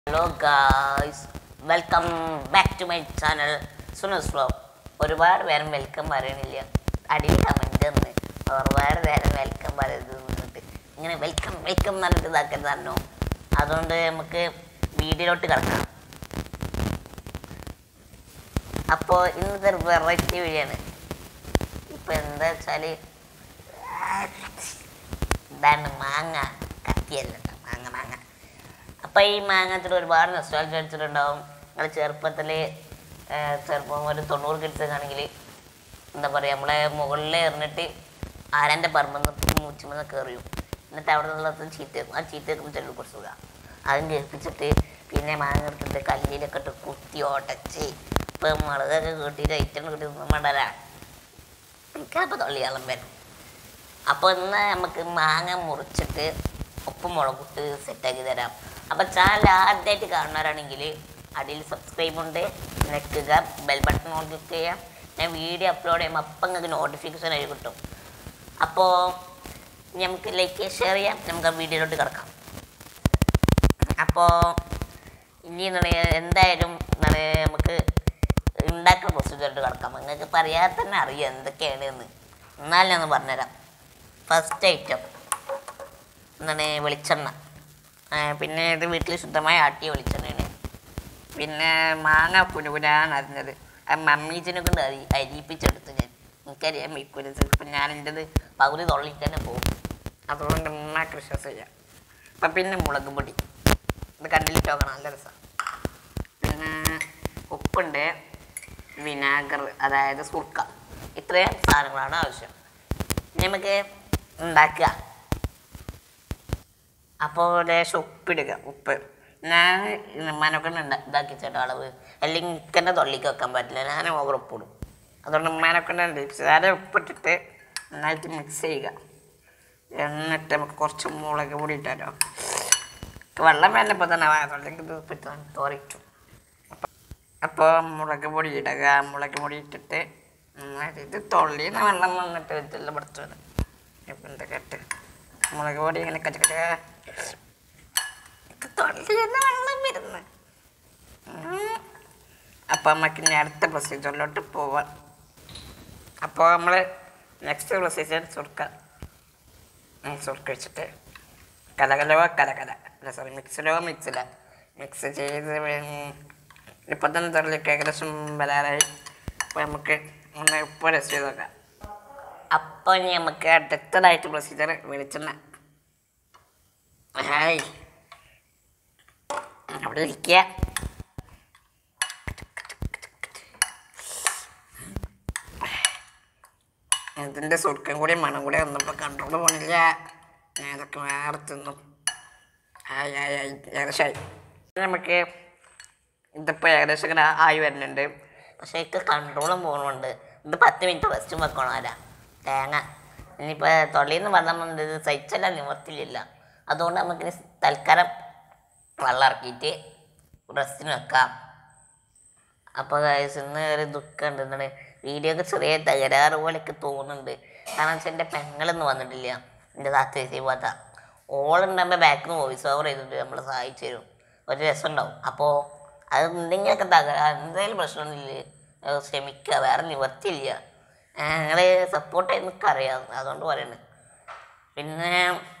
Hello guys welcome back to my channel സുനസ് ഫ്ലോ ഒരുപാട് പേരും വെൽക്കം പറയണില്ല അടിയിൽ കമൻറ്റ് തന്ന് ഒരുപാട് നേരം വെൽക്കം പറയരുത് നിന്നിട്ട് ഇങ്ങനെ വെൽക്കം വെൽക്കം എന്ന് പറഞ്ഞിട്ട് ഇതാക്കരുത് തന്നോ അതുകൊണ്ട് നമുക്ക് വീഡിയോയിലോട്ട് കിടക്കാം അപ്പോൾ ഇന്നത്തെ ഒരു വെറൈറ്റി വീഡിയോയാണ് ഇപ്പം എന്താ വെച്ചാൽ ഇതാണ് മാങ്ങ കത്തിയല്ല ട്ടോ, മാങ്ങ മാങ്ങ അപ്പം ഈ മാങ്ങത്തിൽ ഒരുപാട് നൊസ്റ്റാൾജി അടിച്ചിട്ടുണ്ടാവും നിങ്ങൾ ചെറുപ്പത്തിൽ ചെറുപ്പം ഒരു തൊണ്ണൂറ് കിഡ്സൊക്കെ എന്താ പറയുക നമ്മളെ മുകളിൽ എറിഞ്ഞിട്ട് ആരാൻ്റെ പറമ്പെന്ന് മൂച്ചുമെന്ന് കയറിയും എന്നിട്ട് അവിടെ നിന്നുള്ള ചീത്ത ആ ചീത്തയൊക്കെ ചെല്ലു കുറച്ച് സുഖം അതും കേൾപ്പിച്ചിട്ട് പിന്നെ മാങ്ങ എടുത്തിട്ട് കല്ലിലൊക്കെ ഇട്ട് കുത്തി ഓട്ടച്ച് ഇപ്പം മുളകൊക്കെ കൂട്ടിയിട്ട് ഐറ്റം കൂട്ടി മടല എനിക്കപ്പോൾ തൊള്ളിയാളം വരും അപ്പോൾ ഇന്ന് നമുക്ക് മാങ്ങ മുറിച്ചിട്ട് ഉപ്പും മുളകിട്ട് സെറ്റാക്കി തരാം അപ്പോൾ ചാനൽ ആദ്യമായിട്ട് കാണുന്നവരാണെങ്കിൽ അടിയിൽ സബ്സ്ക്രൈബ് ഉണ്ട് നിൽക്കുക ബെൽ ബട്ടൺ ഓൺ ക്ലിക്ക് ചെയ്യാം ഞാൻ വീഡിയോ അപ്ലോഡ് ചെയ്യുമ്പോൾ അപ്പം നിങ്ങൾക്ക് നോട്ടിഫിക്കേഷൻ ആയി കിട്ടും അപ്പോൾ നമുക്ക് ലൈക്ക് ഷെയർ ചെയ്യാം നമുക്ക് ആ വീഡിയോയിലോട്ട് കിടക്കാം അപ്പോൾ ഇനി എന്താണ് എന്തായാലും എന്താണ് നമുക്ക് ഉണ്ടാക്കുന്ന പ്രൊസീജിയറിട്ട് കിടക്കാം നിങ്ങൾക്ക് പറയാതെ തന്നെ അറിയാം എന്തൊക്കെയാണ് എന്ന് എന്നാലും ഞാൻ പറഞ്ഞുതരാം ഫസ്റ്റ് ഐറ്റം എന്താണ് വെളിച്ചെണ്ണ ആ, പിന്നെ ഇത് വീട്ടിൽ ശുദ്ധമായി ആട്ടിയ വെളിച്ചെണ്ണയാണ് പിന്നെ മാങ്ങ പുനുപുരാണ് അറിഞ്ഞത് ആ മമ്മീച്ചിനെ കൊണ്ട് അരി അരിയിപ്പിച്ചെടുത്തു ഞാൻ എനിക്കറിയാൻ വയ്ക്കൂല ഇപ്പം ഞാൻ എൻ്റെത് പകുതി തൊള്ളിക്ക് തന്നെ പോകും അതുകൊണ്ട് ഉമ്മാക്ക് വിശ്വാസം ചെയ്യാം അപ്പം പിന്നെ മുളക് പൊടി ഇത് കണ്ടിട്ട് നോക്കണം നല്ല രസം പിന്നെ ഉപ്പുണ്ട് വിനാഗർ അതായത് സുർക്ക ഇത്രയും സാധനങ്ങളാണ് ആവശ്യം ഇനി നമുക്ക് ഉണ്ടാക്കുക അപ്പോൾ ലേശം ഉപ്പിടുക ഉപ്പ് ഞാൻ ഉമ്മാനൊക്കെ ഇതാക്കി ചേട്ടാ അളവ് അല്ലെങ്കിൽ ഇക്കൻ്റെ തൊള്ളിക്ക് വെക്കാൻ പറ്റില്ല ഞാൻ ഓവർ ഉപ്പിടും അതുകൊണ്ട് ഉമ്മാനൊക്കെ സാരെ ഉപ്പിട്ടിട്ട് നന്നായിട്ട് മിക്സ് ചെയ്യുക എന്നിട്ട് നമുക്ക് കുറച്ച് മുളക് പൊടി ഇട്ടാലോ വെള്ളം വേണ്ടപ്പോൾ തന്നെ അല്ലെങ്കിൽ ഇത് ഉപ്പിട്ട് തോറിക്കും അപ്പോൾ മുളക് പൊടി ഇടുക മുളക് പൊടി ഇട്ടിട്ട് നന്നായിട്ട് ഇത് തൊള്ളിന്ന് വെള്ളം വന്നിട്ട് വെച്ചില്ല പഠിച്ചത് ഇപ്പം എന്തൊക്കെ ഇട്ട് മുളക് പൊടി ഇങ്ങനെ കച്ച കച്ച തൊള്ളിന്ന് വെള്ളം വരുന്നു അപ്പോൾ നമുക്ക് ഇനി അടുത്ത പ്രൊസീജിയറിലോട്ട് പോവാം അപ്പോൾ നമ്മൾ നെക്സ്റ്റ് പ്രൊസീജിയർ സുർക്ക സുർക്ക വെച്ചിട്ട് കലകലോ കലകല അല്ല സോറി മിക്സിലോ മിക്സില മിക്സ് ചെയ്ത് ഇപ്പം തന്നെ തെളിലേക്ക് ഏകദേശം വരാറായി അപ്പോൾ നമുക്ക് ഒന്ന് ഉപ്പ് ടെസ്റ്റ് ചെയ്ത് നോക്കാം അപ്പോൾ ഇനി നമുക്ക് അടുത്തതായിട്ട് പ്രൊസീജിയർ വെളിച്ചെണ്ണ ഹായ് അവിടെ ഇരിക്കുക ഇതിൻ്റെ സുർക്കം കൂടി മണം കൂടി വന്നപ്പോൾ കൺട്രോൾ പോണില്ല ഞാൻ ഇതൊക്കെ വേറെ തിന്നും ആയി ആയി ആയി ഏകദേശമായി നമുക്ക് ഇതിപ്പോൾ ഏകദേശം ഇങ്ങനെ ആയി വരുന്നുണ്ട് പക്ഷേ എനിക്ക് കൺട്രോളും പോകുന്നുണ്ട് ഇത് പത്ത് മിനിറ്റ് റെസ്റ്റും വെക്കണം ആരാ തേങ്ങ ഇനിയിപ്പോൾ തൊള്ളിയിൽ നിന്ന് പറഞ്ഞാൽ ഇത് സഹിച്ചല്ല നിവർത്തിയില്ല അതുകൊണ്ട് നമുക്കിനി തൽക്കാലം വെള്ളം ഇറക്കിയിട്ട് റെസ്റ്റിന് വെക്കാം അപ്പോൾ ഗൈസ് ഇന്ന് ഒരു ദുഃഖമുണ്ട് എന്താണ് വീഡിയോക്ക് ചെറിയ തകരാറ് പോലെയൊക്കെ തോന്നുന്നുണ്ട് കാരണം വെച്ചാൽ എൻ്റെ പെങ്ങളൊന്നും വന്നിട്ടില്ല എൻ്റെ താത്ത ചേച്ചി പോത്ത ഓളുണ്ടാകുമ്പോൾ ബാക്കിൽ നിന്ന് വോയിസ് ഓവർ ചെയ്തിട്ട് നമ്മൾ സഹായിച്ചു തരും ഒരു രസം ഉണ്ടാവും അപ്പോൾ അത് എന്തെങ്കിലുമൊക്കെ തകരാറ് എന്തെങ്കിലും പ്രശ്നമൊന്നുമില്ല അത് ക്ഷമിക്കുക വേറെ നിവർത്തിയില്ല ഞങ്ങൾ സപ്പോർട്ട് ചെയ്യുന്നൊക്കെ അറിയാം അതുകൊണ്ട് പറയുന്നത് പിന്നെ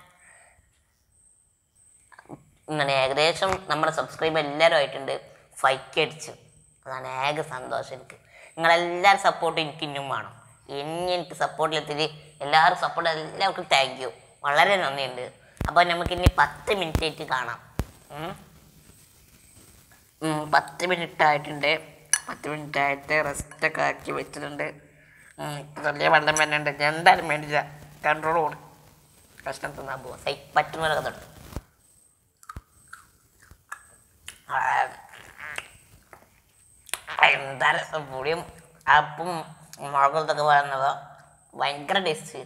ഇങ്ങനെ ഏകദേശം നമ്മുടെ സബ്സ്ക്രൈബ് എല്ലാവരും ആയിട്ടുണ്ട് ഫൈക്ക് അടിച്ച് അതാണ് ഏക സന്തോഷം എനിക്ക് നിങ്ങളെല്ലാവരും സപ്പോർട്ട് എനിക്ക് ഇനിയും വേണം ഇനി എനിക്ക് സപ്പോർട്ടിലെത്തിയിട്ട് എല്ലാവരും സപ്പോർട്ട് എല്ലാവർക്കും താങ്ക് യു വളരെ നന്ദിയുണ്ട് അപ്പോൾ നമുക്ക് ഇനി പത്ത് മിനിറ്റ് ആയിട്ട് കാണാം ഉം. ഉം, പത്ത് മിനിറ്റ് ആയിട്ടുണ്ട് പത്ത് മിനിറ്റ് ആയിട്ട് റെസ്റ്റൊക്കെ ആക്കി വെച്ചിട്ടുണ്ട് ഉം, വലിയ വെള്ളം വരുന്നുണ്ട് ഞാൻ എന്തായാലും വേണ്ടില്ല കൺട്രോൾ പോകണം കഷ്ണം തിന്നാൻ പോവാം സൈ പറ്റുന്നവരൊക്കെ തൊട്ട് എന്താ രസം പുളിയും അപ്പം മുളകൊക്കെ പറയുന്നത് ഭയങ്കര ടേസ്റ്റ്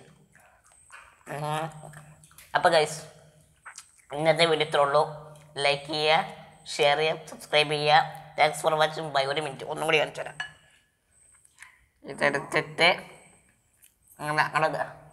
അപ്പോൾ ഗൈസ് ഇന്നത്തെ വീഡിയോ ഇത്രേ ഉള്ളൂ ലൈക്ക് ചെയ്യുക ഷെയർ ചെയ്യുക സബ്സ്ക്രൈബ് ചെയ്യുക താങ്ക്സ് ഫോർ വാച്ചിങ് ബൈ ഒരു മിനിറ്റ് ഒന്നും കൂടി കാണിച്ചു തരാം ഇതെടുത്തിട്ട് അങ്ങനെ അങ്ങനെ